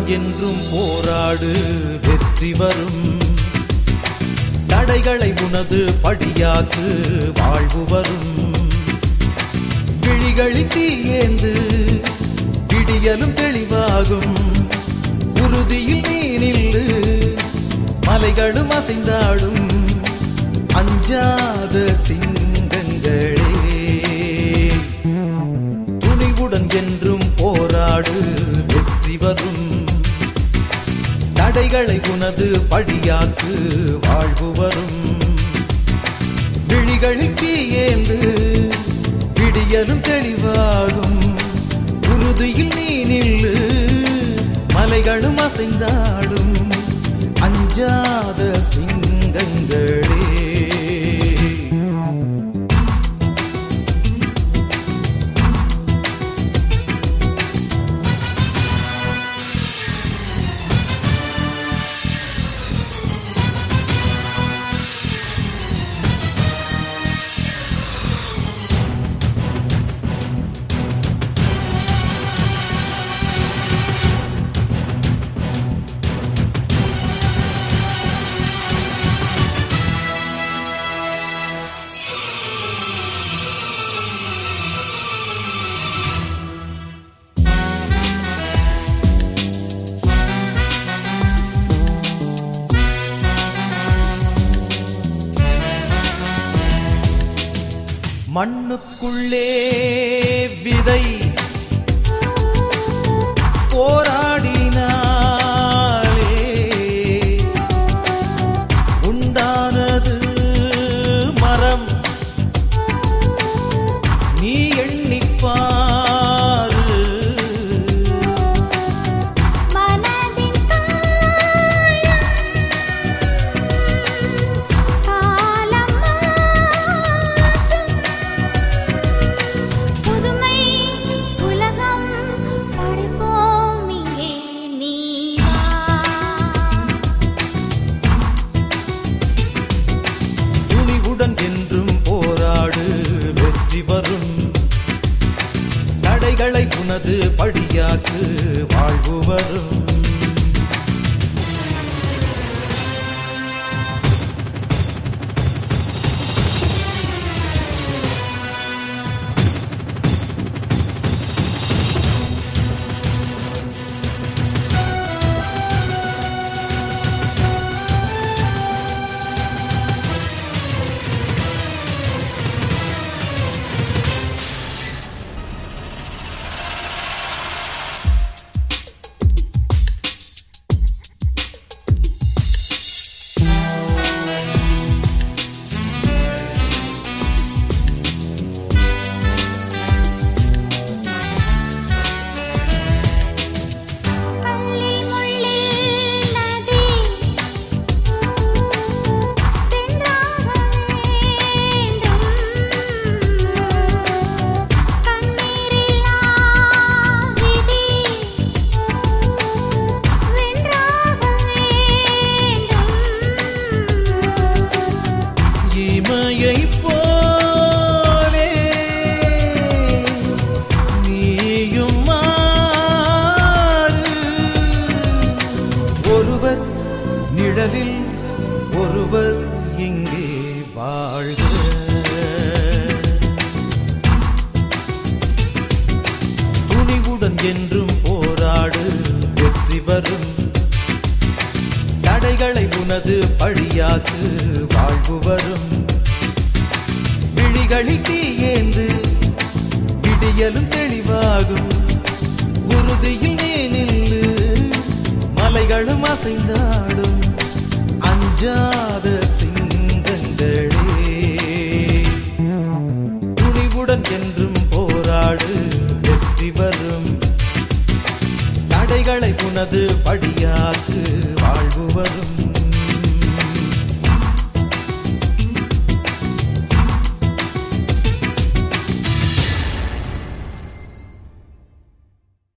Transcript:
துணிவுடன் என்றும் போராடு வெற்றி வரும் தடைகளை உனது படியாக்கு வாழ்வு வரும் விழிகளில் தீயேந்து விடியலும் தெளிவாகும் உறுதியில் நீ நில்லு மலைகளும் அசைந்தாடும் அஞ்சாத சிங்கங்களே துணிவுடன் என்றும் போராடு வெற்றி வரும் தடைகளை உனது படியாக்கு வாழ்வு வரும் விழிகளில் தீயேந்து விடியலும் தெளிவாகும் உறுதியில் நீ நில்லு மலைகளும் அசைந்தாடும் அஞ்சாத சிங்கங்களே மண்ணுக்குள்ளே விதை போராடினாலே உண்டானது மரம் நீ எண்ணிப்பாரு மனதின் காயம் காலம் மாற்றும் புதுமை உலகம் படைப்போம் இங்கே நீ வா துணிவுடன் என்றும் போராடு வெற்றி வரும் தடைகளை உனது படியாக்கு வாழ்வு வரும் கல்லில் முள்ளில் நதி சென்றாக வேண்டும் கண்ணீரில்லா விதி வென்றாக வேண்டும் இமையை போலே நீயும் மாறு ஒருவர் நிழலில் ஒருவர் இங்கே வாழ்க துணிவுடன் என்றும் போராடு வெற்றி வரும் தடைகளை உனது படியாக்கு வாழ்வு வரும் விழிகளில் தீயேந்து விடியலும் தெளிவாகும் உறுதியில் நீ நில்லு மலைகளும் அசைந்தாடும் அஞ்சாத சிங்கங்களே துணிவுடன் என்றும் போராடு வெற்றி வரும் தடைகளை உனது படியாக்கு வாழ்வு வரும்